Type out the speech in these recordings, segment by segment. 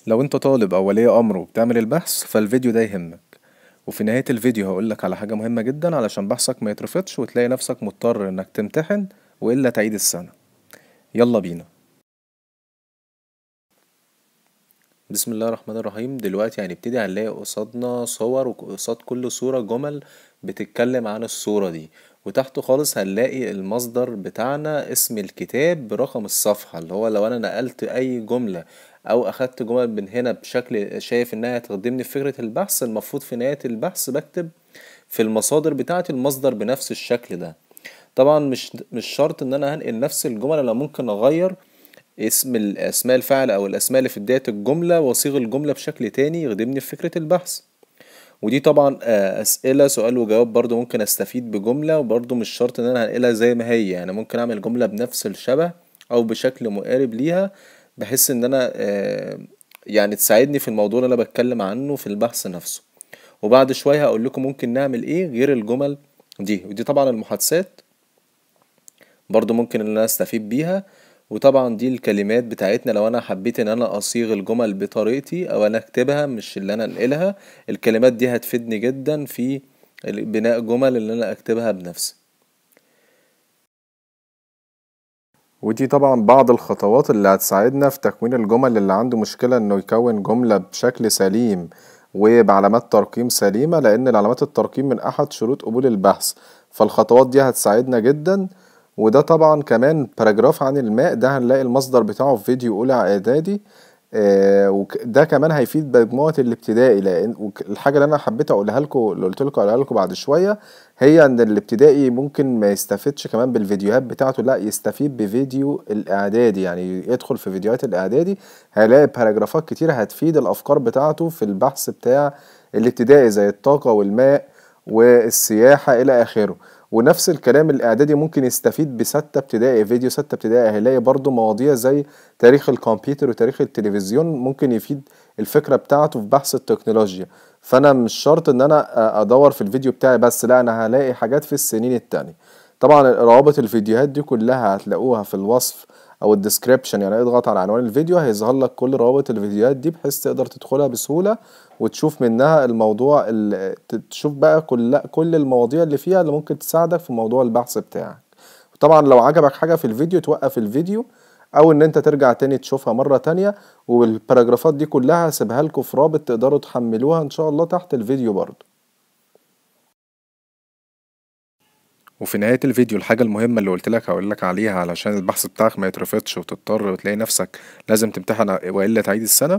لو انت طالب او ولي امر وبتعمل البحث فالفيديو ده يهمك وفي نهاية الفيديو هقولك على حاجة مهمة جدا علشان بحثك ما يترفضش وتلاقي نفسك مضطر انك تمتحن والا تعيد السنة يلا بينا بسم الله الرحمن الرحيم دلوقتي هنبتدي هنلاقي قصادنا صور وقصاد كل صورة جمل بتتكلم عن الصورة دي وتحته خالص هنلاقي المصدر بتاعنا اسم الكتاب برقم الصفحة اللي هو لو انا نقلت اي جملة او اخدت جمل من هنا بشكل شايف انها هتخدمني في فكرة البحث المفروض في نهاية البحث بكتب في المصادر بتاعتي المصدر بنفس الشكل ده طبعا مش مش شرط ان انا هنقل نفس الجمل انا ممكن اغير اسم الاسماء الفاعل او الاسماء اللي في بداية الجملة واصيغ الجملة بشكل تاني يخدمني في فكرة البحث ودي طبعا اسئلة سؤال وجواب برضو ممكن استفيد بجملة وبرضو مش شرط ان انا هنقلها زي ما هي يعني ممكن اعمل جملة بنفس الشبه او بشكل مقارب ليها بحيث ان انا يعني تساعدني في الموضوع اللي انا بتكلم عنه في البحث نفسه وبعد شوية هقول لكم ممكن نعمل ايه غير الجمل دي ودي طبعا المحادثات برضو ممكن ان انا استفيد بيها وطبعا دي الكلمات بتاعتنا لو انا حبيت ان انا اصيغ الجمل بطريقتي او انا اكتبها مش اللي انا انقلها الكلمات دي هتفيدني جدا في بناء جمل اللي انا اكتبها بنفسي ودي طبعا بعض الخطوات اللي هتساعدنا في تكوين الجمل اللي عنده مشكلة انه يكون جملة بشكل سليم وبعلامات ترقيم سليمة لان علامات الترقيم من احد شروط قبول البحث فالخطوات دي هتساعدنا جدا وده طبعا كمان باراجراف عن الماء ده هنلاقي المصدر بتاعه في فيديو اولى اعدادي آه ده كمان هيفيد مجموعة الابتدائي لان الحاجة اللي انا حبيت اقولها لكم اللي قلت لكم اقولها لكم بعد شوية هي ان الابتدائي ممكن ما يستفدش كمان بالفيديوهات بتاعته لا يستفيد بفيديو الاعدادي يعني يدخل في فيديوهات الاعدادي هيلاقي باراجرافات كتيرة هتفيد الافكار بتاعته في البحث بتاع الابتدائي زي الطاقة والماء والسياحة الى اخره ونفس الكلام الاعدادي ممكن يستفيد بستة ابتدائي فيديو ستة ابتدائي هيلاقي برضو مواضيع زي تاريخ الكمبيوتر وتاريخ التلفزيون ممكن يفيد الفكرة بتاعته في بحث التكنولوجيا فانا مش شرط ان انا ادور في الفيديو بتاعي بس لا انا هلاقي حاجات في السنين التانية طبعا روابط الفيديوهات دي كلها هتلاقوها في الوصف او الديسكريبشن يعني اضغط على عنوان الفيديو هيظهر لك كل روابط الفيديوهات دي بحيث تقدر تدخلها بسهولة وتشوف منها الموضوع اللي تشوف بقى كل كل المواضيع اللي فيها اللي ممكن تساعدك في موضوع البحث بتاعك طبعا لو عجبك حاجة في الفيديو توقف الفيديو او ان انت ترجع تاني تشوفها مرة تانية والباراجرافات دي كلها هسيبها لكم في رابط تقدروا تحملوها ان شاء الله تحت الفيديو برضو وفي نهاية الفيديو الحاجة المهمة اللي قلت لك هقول لك عليها علشان البحث بتاعك ما يترفضش وتضطر وتلاقي نفسك لازم تمتحن والا تعيد السنة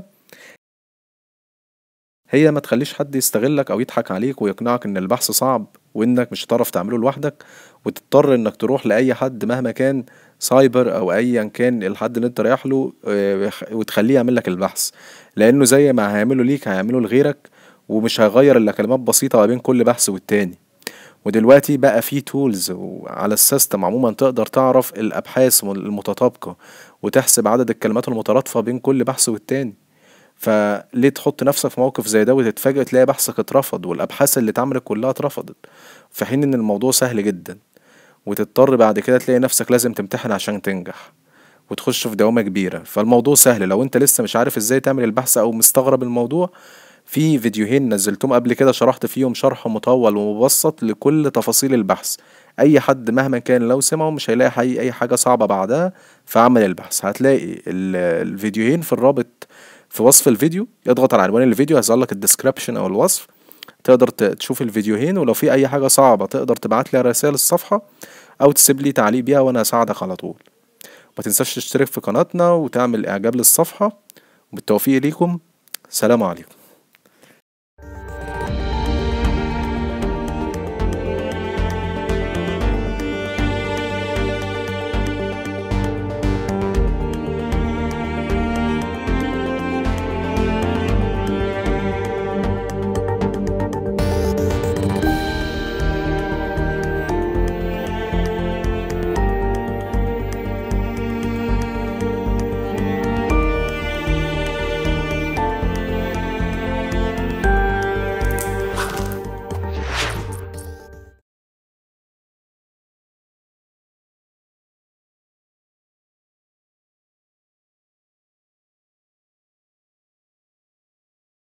هي ما تخليش حد يستغلك او يضحك عليك ويقنعك ان البحث صعب وانك مش هتعرف تعمله لوحدك وتضطر انك تروح لاي حد مهما كان سايبر او ايا كان الحد اللي انت رايح له وتخليه يعمل لك البحث لانه زي ما هيعمله ليك هيعمله لغيرك ومش هيغير الا كلمات بسيطة ما بين كل بحث والتاني ودلوقتي بقى في تولز على السيستم عموما تقدر تعرف الابحاث المتطابقة وتحسب عدد الكلمات المترادفة بين كل بحث والتاني فليه تحط نفسك في موقف زي ده وتتفاجئ تلاقي بحثك اترفض والابحاث اللي اتعملت كلها اترفضت في حين ان الموضوع سهل جدا وتضطر بعد كده تلاقي نفسك لازم تمتحن عشان تنجح وتخش في دوامة كبيرة فالموضوع سهل لو انت لسه مش عارف ازاي تعمل البحث او مستغرب الموضوع في فيديوهين نزلتهم قبل كده شرحت فيهم شرح مطول ومبسط لكل تفاصيل البحث اي حد مهما كان لو سمعه مش هيلاقي حي اي حاجة صعبة بعدها في عمل البحث هتلاقي الفيديوهين في الرابط في وصف الفيديو اضغط على عنوان الفيديو هيظهر لك الديسكريبشن او الوصف تقدر تشوف الفيديوهين ولو في اي حاجة صعبة تقدر تبعت لي رسائل الصفحة او تسيب لي تعليق بيها وانا هساعدك على طول ما تنساش تشترك في قناتنا وتعمل اعجاب للصفحة وبالتوفيق ليكم سلام عليكم